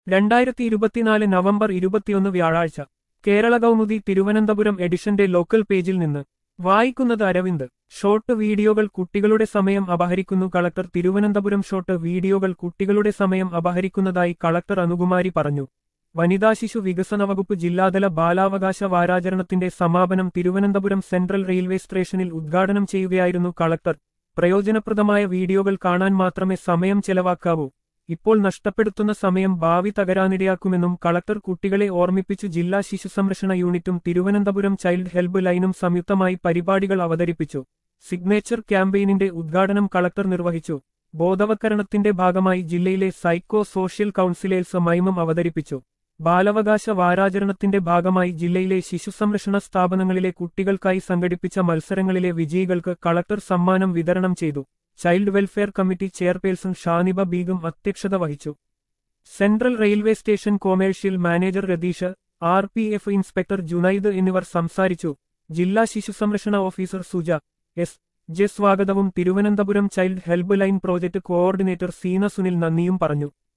രണ്ടായിരത്തി ഇരുപത്തിനാല് നവംബർ ഇരുപത്തിയൊന്ന് വ്യാഴാഴ്ച കേരള കൗമുദി തിരുവനന്തപുരം എഡിഷന്റെ ലോക്കൽ പേജിൽ നിന്ന് വായിക്കുന്നത് അരവിന്ദ് ഷോർട്ട് വീഡിയോകൾ കുട്ടികളുടെ സമയം അപഹരിക്കുന്നു കളക്ടർ തിരുവനന്തപുരം ഷോർട്ട് വീഡിയോകൾ കുട്ടികളുടെ സമയം അപഹരിക്കുന്നതായി കളക്ടർ അനുകുമാരി പറഞ്ഞു വനിതാ ശിശു വികസന വകുപ്പ് ജില്ലാതല ബാലാവകാശ വാരാചരണത്തിന്റെ സമാപനം തിരുവനന്തപുരം സെൻട്രൽ റെയിൽവേ സ്റ്റേഷനിൽ ഉദ്ഘാടനം ചെയ്യുകയായിരുന്നു കളക്ടർ പ്രയോജനപ്രദമായ വീഡിയോകൾ കാണാൻ മാത്രമേ സമയം ചെലവാക്കാവൂ ഇപ്പോൾ നഷ്ടപ്പെടുത്തുന്ന സമയം ഭാവി തകരാനിടയാക്കുമെന്നും കളക്ടർ കുട്ടികളെ ഓർമ്മിപ്പിച്ചു ജില്ലാ ശിശു സംരക്ഷണ യൂണിറ്റും തിരുവനന്തപുരം ചൈൽഡ് ഹെൽപ്പ് ലൈനും സംയുക്തമായി പരിപാടികൾ അവതരിപ്പിച്ചു സിഗ്നേച്ചർ ക്യാമ്പയിനിന്റെ ഉദ്ഘാടനം കളക്ടർ നിർവഹിച്ചു ബോധവൽക്കരണത്തിന്റെ ഭാഗമായി ജില്ലയിലെ സൈക്കോ സോഷ്യൽ കൌൺസിലേഴ്സ് മൈമം അവതരിപ്പിച്ചു ബാലാവകാശ വാരാചരണത്തിന്റെ ഭാഗമായി ജില്ലയിലെ ശിശു സംരക്ഷണ സ്ഥാപനങ്ങളിലെ കുട്ടികൾക്കായി സംഘടിപ്പിച്ച മത്സരങ്ങളിലെ വിജയികൾക്ക് കളക്ടർ സമ്മാനം വിതരണം ചെയ്തു child welfare committee chairperson Shaniba Beegum അധ്യക്ഷത വഹിച്ചു central railway station commercial manager Ratheesh R P F inspector Junaid എന്നിവർ സംസാരിച്ചു ജില്ലാ ശിശു സംരക്ഷണ ഓഫീസർ സുജ എസ് ജെ സ്വാഗതവും Thiruvananthapuram child helpline project coordinator Seena Sunil നന്ദിയും പറഞ്ഞു